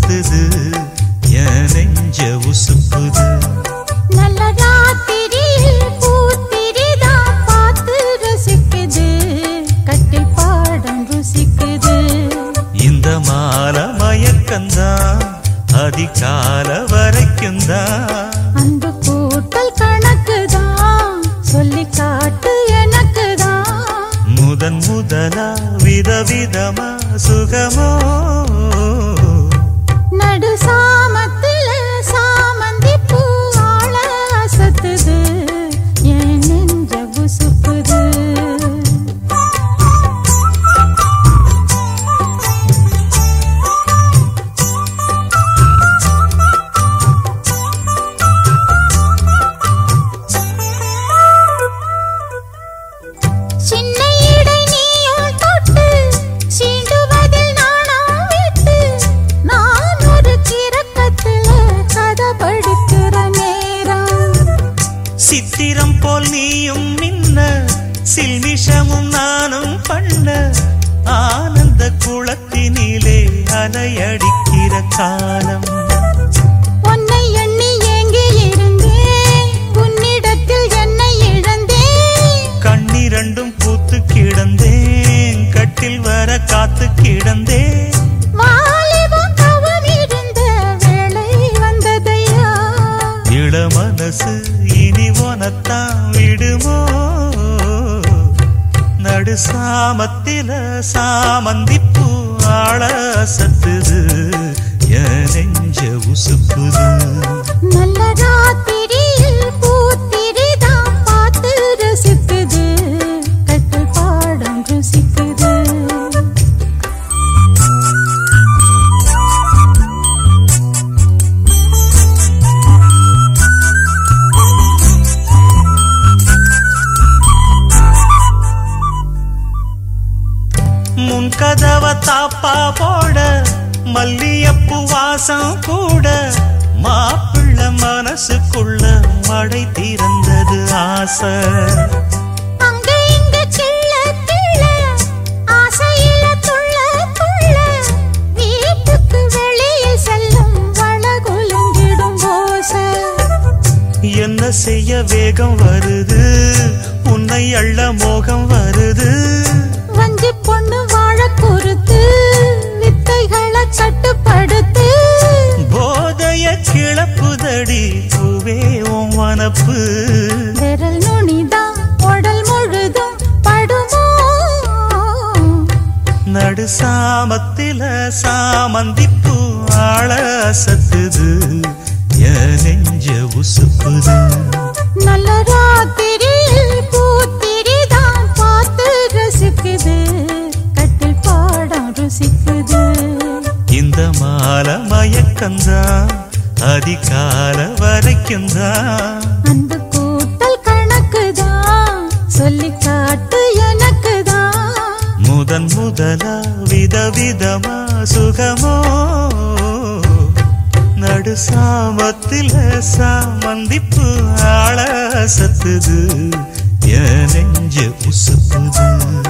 சத்துது என் நெஞ்ச உசுப்புது நல்ல ராத்திரியில் பூத்திரிதான் பார்த்து ரசிக்குது கட்டில் பாடம் ருசிக்குது இந்த மால மயக்கந்தான் அதிகால வரைக்கும் தான் அன்பு கூட்டல் கணக்குதான் சொல்லி காட்டு எனக்குதான் முதன் முதலா விதவிதமா சுகமோ நடு சாமத்துல சாமந்தி பூ ஆள அசத்துது என் நெஞ்ச உசுப்புது சின்ன இடை நீயும் தொட்டு சீண்டுவதில் நாணம் விட்டு நான் ஒரு கிறக்கத்துல கதை படிக்கிற நேரம் சித்திரம் போல் நீயும் நின்ன சில்மிஷமும் நானும் பண்ண ஆனந்த குளத்தினிலே அலையடிக்கிற காலம் உன்னை எண்ணி ஏங்கி இருந்தேன் உன்னிடத்தில் என்னை இழந்தேன் கண்ணிரண்டும் பூத்து கிடந்தேன் கட்டில் வர காத்து கிடந்தேன் வாலிபம் தவம் இருந்த வேளை வந்ததையா இள மனசு இனி உனத்தான் விடுமோ நடு சாமத்தில சாமந்திப்பூ ஆள சத்துது என் நெஞ்ச உசுப்புது நல்ல ராத்திரியில் பூத்திரிதான் பார்த்து ரசிக்குது கட்டில் பாடம் ருசிக்குது முன் கதவ தாப்பா போட மல்லியப்பூ வாசம் கூட மாப்பிள்ள மனசுக்குள்ள மழை திறந்தது ஆசை அங்க இங்க கிள்ள கிள்ள ஆசையில துள்ள துள்ள வீட்டுக்கு வெளியே செல்லும் வளகுலுங்கிடும் போசை என்ன செய்ய வேகம் வருது உன்னை அள்ள மோகம் வருது வஞ்சி பொண்ணு வாழ குறுத்து வித்தைகளை கட்டுப்படுத்து போதைய கிளப்புதடி பூவே உன் வனப்பு விரல் நுனிதான் உடல் முழுதும் படுமோ நடு சாமத்தில சாமந்திப்பூ ஆள சத்துது என் நெஞ்ச உசுப்புது நல்ல ராத்திரியில் பூத்திரிதான் பார்த்து ரசிக்குது கட்டில் பாடம் ருசிக்குது இந்த மால மயக்கந்தான் அதிகால வரைக்கும் தான் அன்பு கூட்டல் கணக்குதான் சொல்லி காட்டு எனக்குதான் முதன் முதலா விதவிதமா சுகமோ நடு சாமத்தில சாமந்திப்பு ஆள சத்துது என் நெஞ்ச உசுப்புது